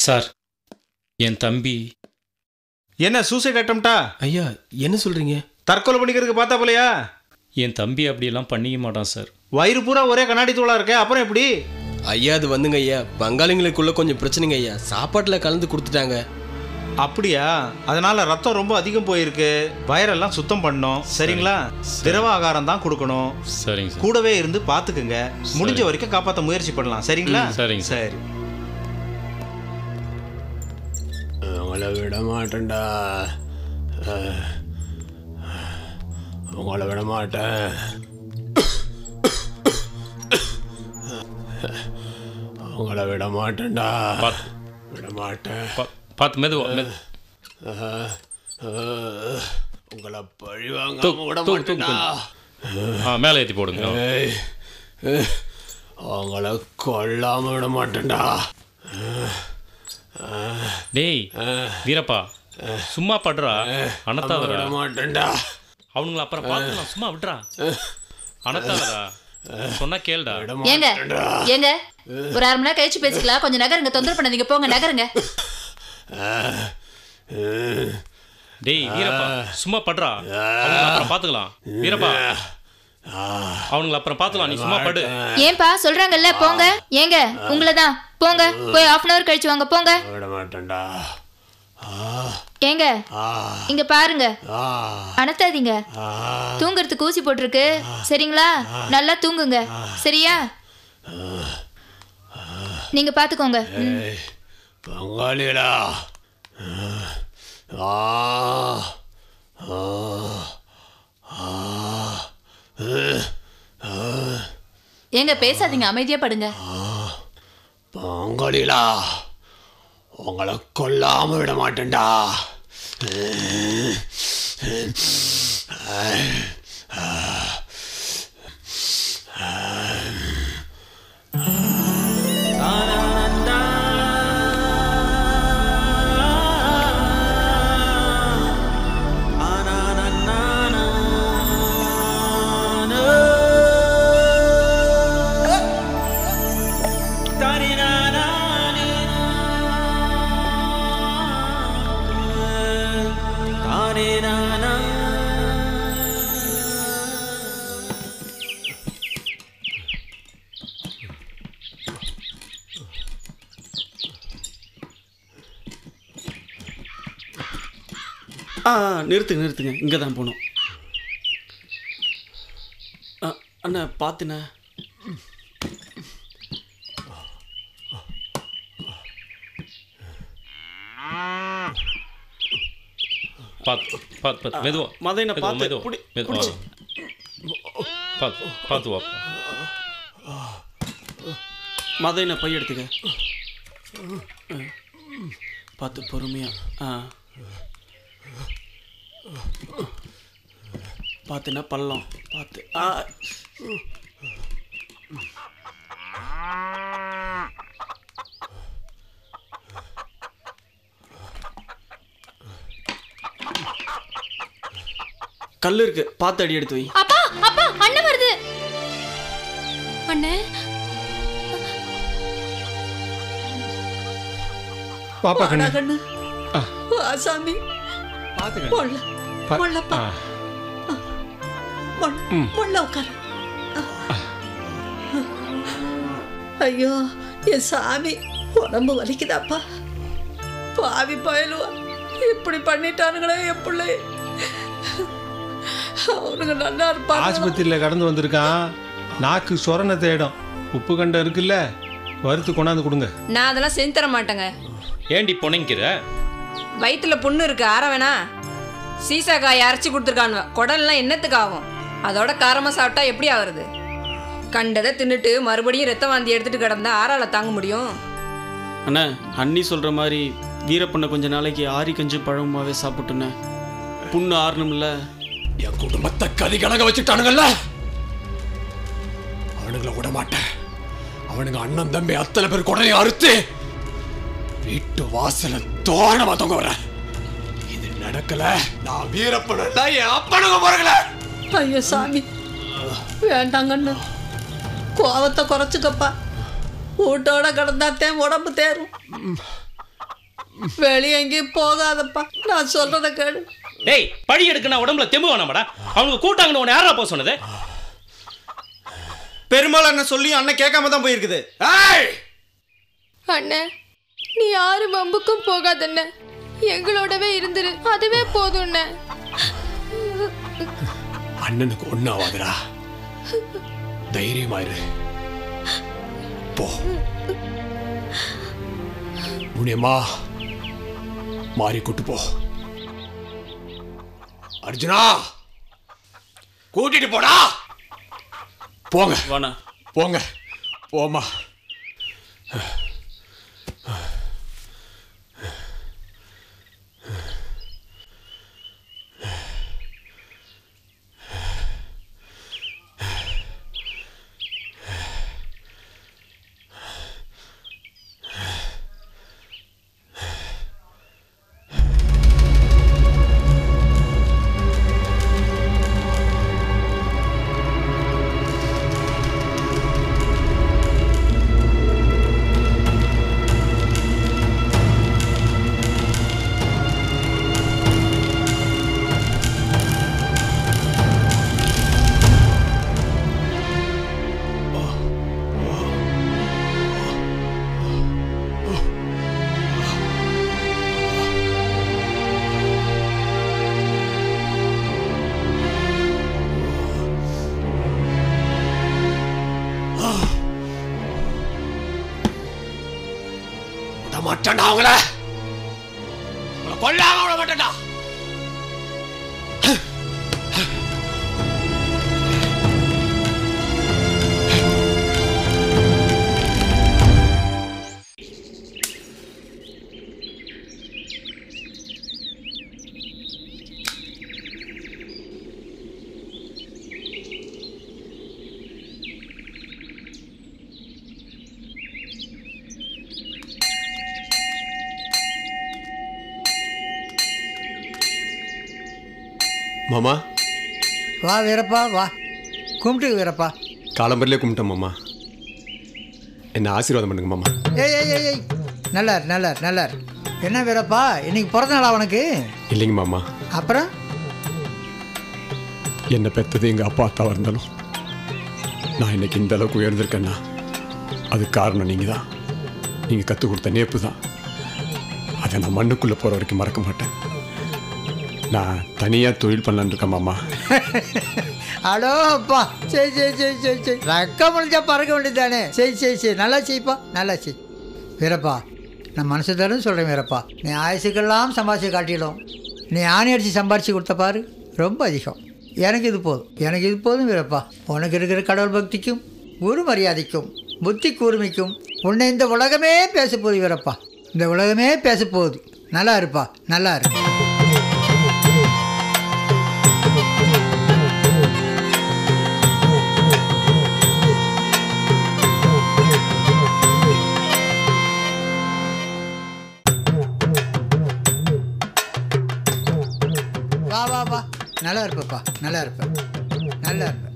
Sir என் தம்பி என்ன suicide அட்டம்டா ஐயா என்ன சொல்றீங்க தற்கொலை பண்ணிக்கிறதுக்கு பார்த்தா போலையா என் தம்பி அப்படியெல்லாம் பண்ணிக்க மாட்டான் சார் வயிறு பூரா ஒரே கண்ணாடி தூளா இருக்க அப்புறம் எப்படி ஐயா அது வந்துங்க ஐயா பங்காளிங்களுக்குள்ள கொஞ்சம் பிரச்சனைங்க ஐயா சாப்பாட்டில் கலந்து கொடுத்துட்டாங்க அப்படியா அதனால ரத்தம் ரொம்ப அதிகம் போயிருக்கு வயரெல்லாம் சுத்தம் பண்ணோம் சரிங்களா திரவ ஆகாரம் தான் கொடுக்கணும் சரிங்க சார் கூடவே இருந்து பாத்துக்குங்க முடிஞ்ச வரைக்கும் காப்பாற்ற முயற்சி பண்ணலாம் சரிங்களா ம், சரிங்க சார். சரி உங்களை விட மாட்டேன்டா அஹ், உங்களை விட மாட்டேன் உங்களை விட மாட்டேன்டா பாத்து விட மாட்டேன் பா- பார்த்து மெதுவா மெது அஹ், அஹ், உங்களை பழி வாங்க தூக்கு, விட தூக்கு, தூக்கு மாட்டேன்டா ஆ மேலே ஏற்றி போடுங்க ஏய், அஹ், உங்களை கொல்லாம விட மாட்டேன்டா டேய் வீரப்பா சும்மா படுறா அனத்தாதடா விட மாட்டேன்டா அவனுங்கள அப்புறம் பார்த்துக்கலாம் சும்மா விட்றா அனத்தாதடா சொன்னா கேளுடா ஏங்க ஏங்க ஒரு அரை மணி நேரம் கழிச்சு பேசிக்கலாம் கொஞ்சம் நகருங்க தொந்தரவு பண்ணாதீங்க போங்க நகருங்க டேய் வீரப்பா சும்மா படுறா அவனுங்கள அப்புறம் பார்த்துக்கலாம் வீரப்பா அவனுங்கள அப்புறம் பார்த்துக்கலாம் நீ சும்மா படு ஏன்பா சொல்றாங்கல்ல போங்க ஏங்க உங்களை தான் போங்க போய் half அன் அவர் கழிச்சு வாங்க போங்க விட மாட்டேன்டா ஏங்க இங்க பாருங்க ஆ அனத்தாதீங்க தூங்குறதுக்கு ஊசி போட்டிருக்கு சரிங்களா நல்லா தூங்குங்க சரியா நீங்க பாத்துக்கோங்க ம். ஏய், பங்காளிடா ஆ ஆ ஆ ஏங்க பேசாதீங்க அமைதியா படுங்க பங்காளிடா உங்களை கொல்லாம விட மாட்டேன்டா ஆ ஆ, நிறுத்துங்க நிறுத்துங்க இங்கே தான் போகணும் ஆ, அண்ணா பார்த்துண்ணே பார்த்து பார்த்து பார்த்து மெதுவா மதையனை மெதுவா, பார்த்து மெதுவா, புடி மெதுவா. பிடிச்சி பார்த்து பார்த்து வா மதையனை பை எடுத்துக்க ஆ. பார்த்து பொறுமையா ஆ பார்த்துண்ணா பள்ளம் பார்த்து ஆ கல் இருக்கு பார்த்து அடி எடுத்து வை அப்பா அப்பா அண்ணன் வருது அண்ணே பாப்பா கண்ணு கண்ணு ஆசாமி முள்ள முள்ளப்பா முள்ள முள்ள உட்காரு ஐயோ என் சாமி உடம்பு வலிக்குதாப்பா பாவி பயலுவா இப்படி பண்ணிட்டானுங்களே என் பிள்ளை அவனுங்க நல்லா இருப்பாங்க ஆஸ்பத்திரியில் கடந்து வந்திருக்கான் நாக்கு சொரண தேடும் உப்பு கண்டம் இருக்குல்ல வறுத்து கொண்டாந்து கொடுங்க நான் அதெல்லாம் செஞ்சு தர மாட்டேங்க ஏண்டி பொணைங்கிற வயிற்றுல புண்ணு இருக்கு ஆற வேணா சீசா காய் அரைச்சி கொடுத்துருக்கானுவ குடல்லாம் என்னத்துக்கு ஆகும் அதோட காரமாக சாப்பிட்டா எப்படி ஆகுறது கண்டதை தின்னுட்டு மறுபடியும் ரத்த வாந்தி எடுத்துட்டு கிடந்தா ஆறால தாங்க முடியும் அண்ணா அண்ணி சொல்கிற மாதிரி வீரப்பண்ணை கொஞ்ச நாளைக்கு ஆரி கஞ்சி பழமாவே சாப்பிட்டுண்ணே புண்ணு ஆறணும்ல என் குடும்பத்தை கதி கலங்க வச்சுட்டானுங்கல்ல அவனுங்கள விட மாட்டேன் அவனுங்க அண்ணன் தம்பி அத்தனை பேர் குடலை அறுத்து வீட்டு வாசல தோரணமா தொங்க வர இது நடக்கல நான் வீரப்பன என் அப்பனுங்க போறங்கள ஐயோ சாமி வேண்டாங்கண்ணு கோவத்தை குறைச்சிக்கப்பா வீட்டோட கிடந்தாத்தேன் உடம்பு தேரும் வெளியே எங்கேயும் போகாதப்பா நான் சொல்றத கேளு டேய் பழி எடுக்கணும் உடம்புல தெம்பு வேணாமாடா அவங்க கூட்டாங்கன்னு உன்னை யாரா போக சொன்னது பெருமாள் அண்ணன் சொல்லியும் அண்ணன் கேட்காம தான் போயிருக்குது ஏய் அண்ணே நீ யாரு வம்புக்கும் போகாதண்ண எங்களோடவே இருந்துரு அதுவே போதும்ண்ணே அண்ணனுக்கு ஒன்றாவாதுடா தைரியமாயிரு போ முனியம்மா மாறி கூட்டு போ அர்ஜுனா கூட்டிட்டு போடா போங்க வாண்ணா போங்க போமா விட மாட்டேன்டா அவங்கள உங்களை கொல்லாம விட மாட்டேன்டா மாமா வா வீரப்பா வா கும்பிட்டு வீரப்பா காலம்பரிலே கும்பிட்டேன் மாமா என்ன ஆசீர்வாதம் பண்ணுங்க மாமா ஏய் ஏய் ஏய் ஏய் நல்லார் நல்லார் நல்லார் என்ன வீரப்பா இன்னைக்கு பிறந்த நாளா உனக்கு இல்லைங்க மாமா அப்புறம் என்னை பெற்றது எங்கள் அப்பா அத்தாவாக இருந்தாலும் நான் இன்னைக்கு இந்த அளவுக்கு உயர்ந்திருக்கேன்னா அது காரணம் நீங்கள் தான் நீங்கள் கற்றுக் கொடுத்த நேப்பு தான் அதை நான் மண்ணுக்குள்ளே போகிற வரைக்கும் மறக்க மாட்டேன் நான் தனியாக தொழில் பண்ணலான்னு இருக்கேன் மாமா அடோ அப்பா சரி சரி சரி சரி சரி ரக்க முடிஞ்சா பறக்க வேண்டியதானே சரி சரி சரி நல்லா செய்ப்பா நல்லா செய் வீரப்பா நான் மனசு தரும் சொல்கிறேன் வீரப்பா நீ ஆயுசுக்கெல்லாம் சம்பாதிச்சு காட்டிடும் நீ ஆணி அடித்து சம்பாரிச்சு கொடுத்த பாரு ரொம்ப அதிகம் எனக்கு இது போதும் எனக்கு இது போதும் வீரப்பா உனக்கு இருக்கிற கடவுள் பக்திக்கும் குரு மரியாதைக்கும் புத்தி கூர்மைக்கும் உன்னை இந்த உலகமே பேச போகுது வீரப்பா இந்த உலகமே பேச போகுது நல்லா இருப்பா நல்லா இரு வா வா வா நல்லா இருப்பப்பா நல்லா இருப்ப நல்லா இருப்ப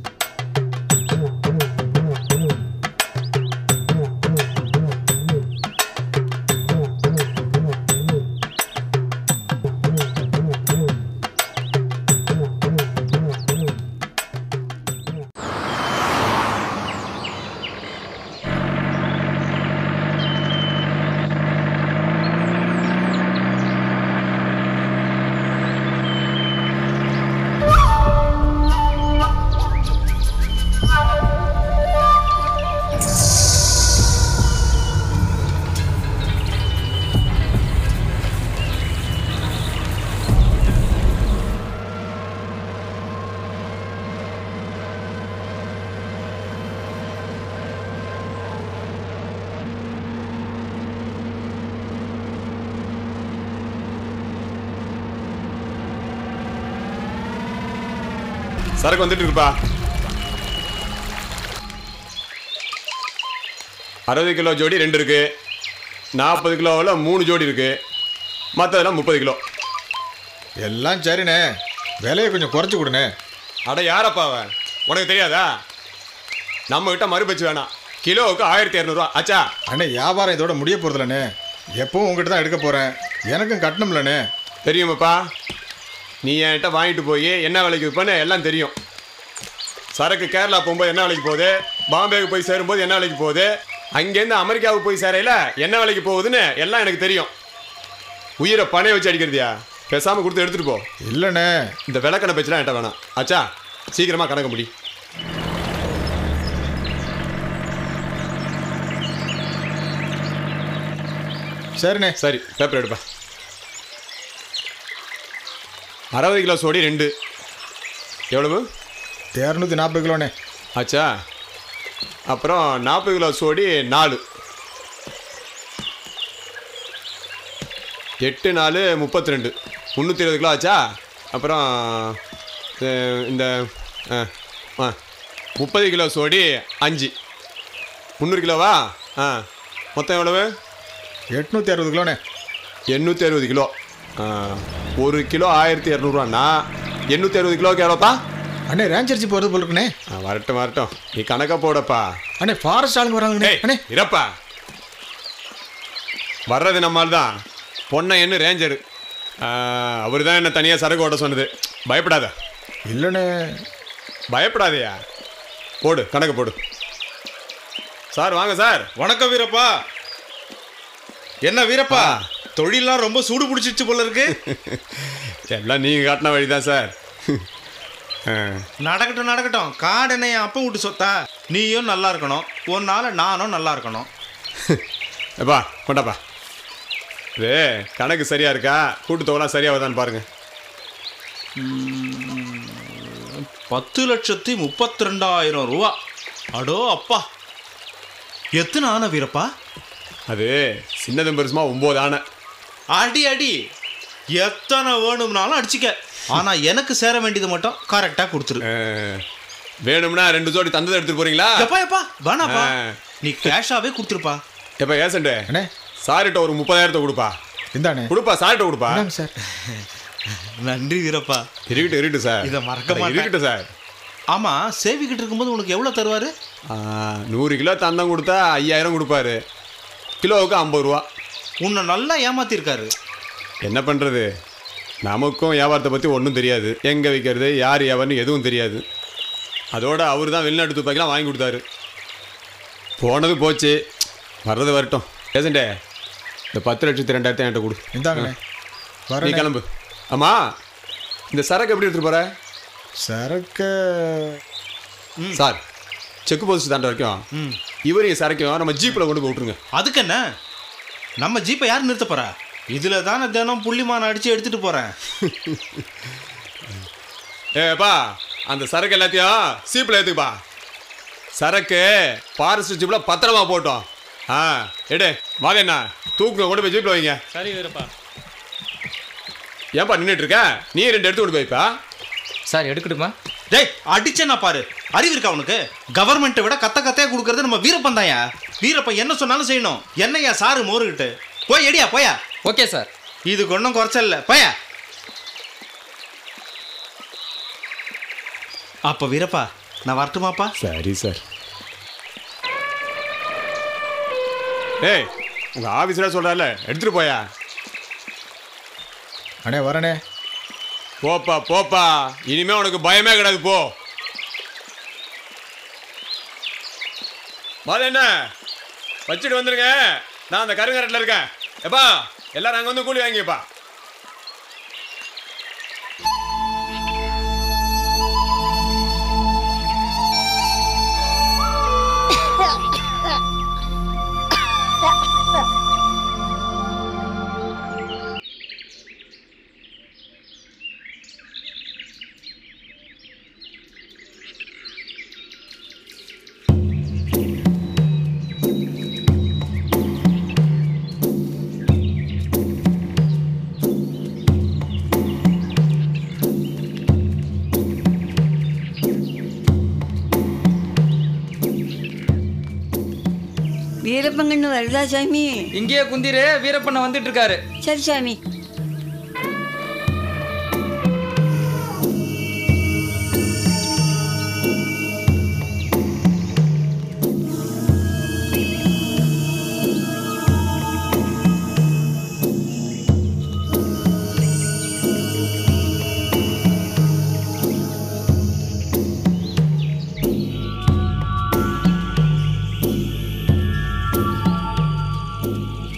சரக்கு வந்துட்டு இருக்குப்பா அறுபது கிலோ ஜோடி ரெண்டு இருக்கு நாற்பது கிலோவில் மூணு ஜோடி இருக்கு மற்றதெல்லாம் முப்பது கிலோ எல்லாம் சரிண்ணே விலையை கொஞ்சம் குறைச்சி கொடுண்ணே அட யாரப்பா அவன் உனக்கு தெரியாதா நம்ம கிட்ட மறுபச்சு வேணாம் கிலோவுக்கு ஆயிரத்தி இரநூறுவா ஆச்சா அண்ணே வியாபாரம் இதோட முடிய போகிறதில்லண்ணே எப்பவும் உங்ககிட்ட தான் எடுக்க போகிறேன் எனக்கும் கட்டணும்லண்ணே தெரியுமாப்பா நீ என்கிட்ட வாங்கிட்டு போய் என்ன வேலைக்கு விற்பேன்னு எல்லாம் தெரியும் சரக்கு கேரளா போகும்போது என்ன வேலைக்கு போகுது பாம்பேக்கு போய் சேரும்போது என்ன வேலைக்கு போகுது அங்கேருந்து அமெரிக்காவுக்கு போய் சேரையில என்ன வேலைக்கு போகுதுன்னு எல்லாம் எனக்கு தெரியும் உயிரை பணைய வச்சு அடிக்கிறதியா பேசாமல் கொடுத்து எடுத்துட்டு போ இல்லைண்ணே இந்த விளக்கணை பேச்சுலாம் என்கிட்ட வேணாம் ஆச்சா சீக்கிரமா கணக்க முடி சரிண்ணே சரி பேப்பர் எடுப்பா அறுபது கிலோ சோடி ரெண்டு எவ்வளவு இரநூத்தி நாற்பது கிலோண்ணே ஆச்சா அப்புறம் நாற்பது கிலோ சோடி நாலு எட்டு நாலு முப்பத்தி ரெண்டு முந்நூற்றி இருபது கிலோ ஆச்சா அப்புறம் அஹ், இந்த ஆ ஆ முப்பது கிலோ சோடி அஞ்சு முந்நூறு கிலோவா ஆ மொத்தம் எவ்வளவு எட்நூற்றி அறுபது கிலோண்ணே எண்ணூற்றி அறுபது கிலோ ஆ, ஒரு கிலோ ஆயிரத்தி இரநூறுவாண்ணா எண்ணூற்றி அறுபது கிலோக்கு எவ்வளோப்பா அண்ணே ரேஞ்சரிச்சி போகிறது போல இருக்குண்ணே ஆ, வரட்டும் வரட்டும் நீ கணக்கா போடப்பா அண்ணே ஃபாரஸ்ட் ஆளுங்க வராங்கண்ணே டேய், அண்ணே இறப்பா வர்றது நம்மால் தான் பொண்ணை என்ன ரேஞ்சரு அவர் தான் என்ன தனியாக சரக்கு ஓட்ட சொன்னது பயப்படாத இல்லைண்ணே பயப்படாதயா போடு கணக்கு போடு சார் வாங்க சார் வணக்கம் வீரப்பா என்ன வீரப்பா தொழிலாம் ரொம்ப சூடு பிடிச்சிருச்சு போல இருக்கு எல்லாம் நீங்கள் காட்டின வழி தான் சார் ஆ, நடக்கட்டும் நடக்கட்டும் காடு என்ன என் அப்பா விட்டு சொத்தா நீயும் நல்லா இருக்கணும் ஒரு நாள் நானும் நல்லா இருக்கணும் எப்பா கொண்டாப்பா இது கணக்கு சரியா இருக்கா கூட்டு தொகைலாம் சரியா வருதான்னு பாருங்க பத்து லட்சத்தி முப்பத்தி ரெண்டாயிரம் ரூபா அடோ அப்பா எத்தனை ஆன வீரப்பா அது சின்னதும் பெருசுமா ஒம்பது ஆனை அடி அடி எத்தனை வேணும்னாலும் அடிச்சுக்க ஆனா எனக்கு சேர வேண்டியது மட்டும் கரெக்டா கொடுத்துரு ஆ, வேணும்னா ரெண்டு ஜோடி தந்ததை எடுத்துட்டு போறீங்களா எப்பா எப்பா வேணாப்பா ஆ. நீ கேஷாவே கொடுத்துருப்பா எப்ப ஏசண்டே அண்ணே சாரிட்ட ஒரு முப்பதாயிரத்தை கொடுப்பா இந்தாண்ணே கொடுப்பா சாரிட்ட கொடுப்பா இந்தாங்க சார் நன்றி வீரப்பா இருக்கட்டும் இருக்கட்டும் சார் இதை மறக்க அட, மாட்டேன். இருக்கட்டும் சார் ஆமா சேவிக்கிட்டு இருக்கும்போது உனக்கு எவ்வளவு தருவாரு ஆ, நூறு கிலோ தந்தம் கொடுத்தா ஐயாயிரம் கொடுப்பாரு கிலோவுக்கு ஐம்பது ரூபா உன்னை நல்லா ஏமாத்திருக்காரு என்ன பண்ணுறது நமக்கும் வியாபாரத்தை பற்றி ஒன்றும் தெரியாது எங்கே விற்கிறது யார் வியாபாரம்னு எதுவும் தெரியாது அதோட அவர் தான் வெளிநாட்டு துப்பாக்கிலாம் வாங்கி கொடுத்தாரு போனது போச்சு வர்றது வரட்டும் பேசண்டே இந்த பத்து லட்சத்தி ரெண்டாயிரத்தி என்கிட்ட கொடு இந்தாங்கண்ணே நீ வரேன் கிளம்பு ஆமா இந்த சரக்கு எப்படி எடுத்துட்டு போற சரக்கு சார் செக் போஸ்ட் தாண்ட வரைக்கும் இவரையும் சரக்கையும் நம்ம ஜீப்பில் கொண்டு போய் விட்ருங்க அதுக்கு என்ன நம்ம ஜீப்பை யார் நிறுத்த போறா இதுல தானே தினம் புள்ளிமான் அடிச்சு எடுத்துட்டு போறேன் ஏப்பா அந்த சரக்கு எல்லாத்தையும் சீப்பில் ஏற்றுக்குப்பா சரக்கு ஃபாரஸ்ட் ஜீப்பில் பத்திரமா போட்டோம் ஆ எடு வாங்க என்ன தூக்குங்க கொண்டு போய் ஜீப்பில் வைங்க சரி வீரப்பா ஏன்பா நின்றுட்டு இருக்க நீ ரெண்டு எடுத்து கொண்டு போய்ப்பா சார் எடுக்கட்டுமா டேய் அடிச்சேன்னா பாரு அறிவு இருக்கா உனக்கு கவர்மெண்ட்டை விட கத்த கத்தையா கொடுக்கறது நம்ம வீரப்பன் தான்யா வீரப்பன் என்ன சொன்னாலும் செய்யணும் என்னையா சாரு மோருகிட்டு போய் எடியா போயா ஓகே சார் இதுக்கு ஒன்றும் குறைச்சல் இல்லை போயா அப்ப வீரப்பா நான் வரட்டுமாப்பா சரி சார் ஏய் உங்கள் ஆஃபீஸராக சொல்கிறால எடுத்துகிட்டு போயா அண்ணே வரேனே போப்பா போப்பா இனிமே உனக்கு பயமே கிடையாது போ மாத என்ன வச்சுட்டு வந்துருங்க நான் அந்த கருங்கரட்டில் இருக்கேன் எப்பா எல்லாரும் அங்கே வந்து கூலி வாங்கிப்பா வீரப்பங்கன்னு வருதா சாமி இங்கேயே குந்திரு வீரப்பண்ண வந்துட்டு இருக்காரு சரி சாமி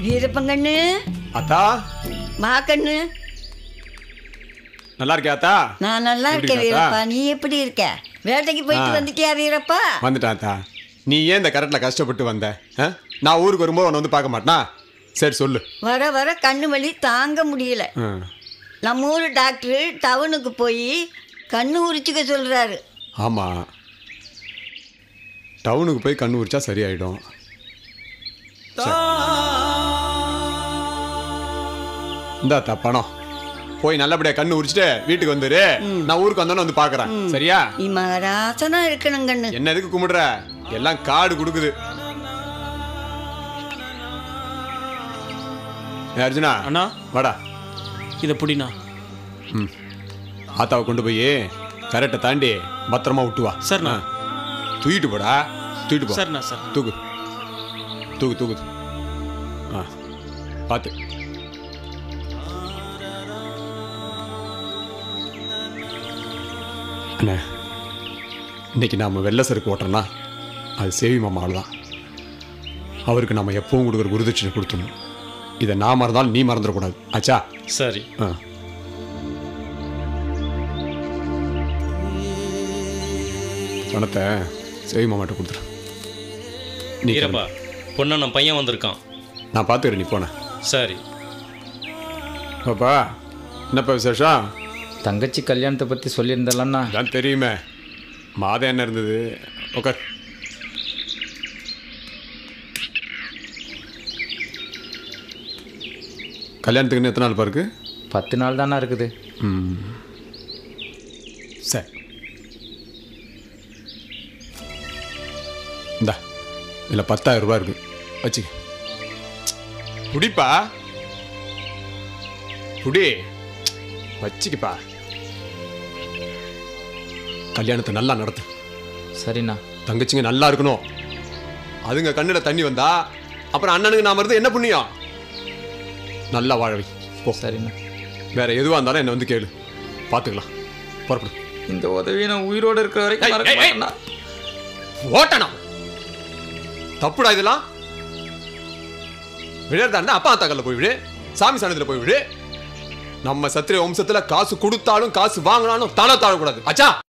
வீரப்பங்கண்ணு அத்தா வா கண்ணு நல்லா இருக்கியா அத்தா நான் நல்லா எப்படி இருக்கேன் இருக்கா? வீரப்பா நீ எப்படி இருக்க வேட்டைக்கு போயிட்டு ஆ. வந்துட்டியா வீரப்பா வந்துட்டான் அத்தா நீ ஏன் இந்த கரெக்டில் கஷ்டப்பட்டு வந்த ஆ? நான் ஊருக்கு வரும்போது உன்னை வந்து பார்க்க மாட்டேனா சரி சொல்லு வர வர கண்ணு வலி தாங்க முடியல ஆ. நம்ம ஊர் டாக்டர் டவுனுக்கு போய் கண்ணு உரிச்சுக்க சொல்றாரு ஆமாம் டவுனுக்கு போய் கண்ணு உரிச்சா சரியாயிடும் இந்தாத்தா பணம் போய் நல்லபடியா கண்ணு உரிச்சிட்டு வீட்டுக்கு வந்துரு நான் ஊருக்கு வந்தோன்னு வந்து பார்க்கறேன் சரியா நீ மகாராசனா இருக்கணும் கண்ணு என்ன எதுக்கு கும்பிடுற எல்லாம் காடு கொடுக்குது ஏய், அர்ஜுனா அண்ணா வாடா இதை புடிண்ணா ம் ஆத்தாவை கொண்டு போய் கரெக்டை தாண்டி பத்திரமா விட்டு வா சரிண்ணா. ஆ. தூக்கிட்டு போடா தூக்கிட்டு போ சரிண்ணா, சரி. தூக்கு தூக்கு தூக்கு ஆ பார்த்து அண்ணே இன்னைக்கு நாம் வெள்ளை சருக்கு ஓட்டுறோன்னா அது சேவி மாமாவில் தான் அவருக்கு நம்ம எப்பவும் கொடுக்குற குருதட்சணை கொடுத்துடணும் இதை நான் மறந்தாலும் நீ மறந்துடக்கூடாது ஆச்சா சரி ஆ பணத்தை சேவி மாமாட்ட கொடுத்துரு நீ வீரப்பா பொண்ணு நம்ம பையன் வந்திருக்கான் நான் பார்த்துக்கிறேன் நீ போன சரி பாப்பா என்னப்பா விசேஷம் தங்கச்சி கல்யாணத்தை பற்றி சொல்லியிருந்தலண்ணா தான் தெரியுமே மாதம் என்ன இருந்தது உட்கார் கல்யாணத்துக்கு இன்னும் எத்தனை நாள் பாருக்கு பத்து நாள் தானே இருக்குது ம் சரி இந்தா இதில் பத்தாயிரம் ரூபாய் இருக்கு வச்சுக்க புடிப்பா புடி வச்சுக்கப்பா கல்யாணத்தை நல்லா நடத்து சரிண்ணா தங்கச்சிங்க நல்லா இருக்கணும் அதுங்க கண்ணில் தண்ணி வந்தா அப்புறம் அண்ணனுக்கு நாம இருந்து என்ன புண்ணியம் நல்லா வாழவை போ சரிண்ணா வேற எதுவாக இருந்தாலும் என்னை வந்து கேளு பார்த்துக்கலாம் புறப்படு இந்த உதவியை நான் உயிரோடு இருக்கிற வரைக்கும் மறக்க மாட்டேண்ணா. ஓட்டணும் தப்புடா இதெல்லாம் விழுறதா அப்பா அத்தாக்கல்ல போய் விடு சாமி சாணத்தில் போய் விடு நம்ம சத்திரிய வம்சத்துல காசு கொடுத்தாலும் காசு வாங்கினாலும் தலை தாழக்கூடாது ஆச்சா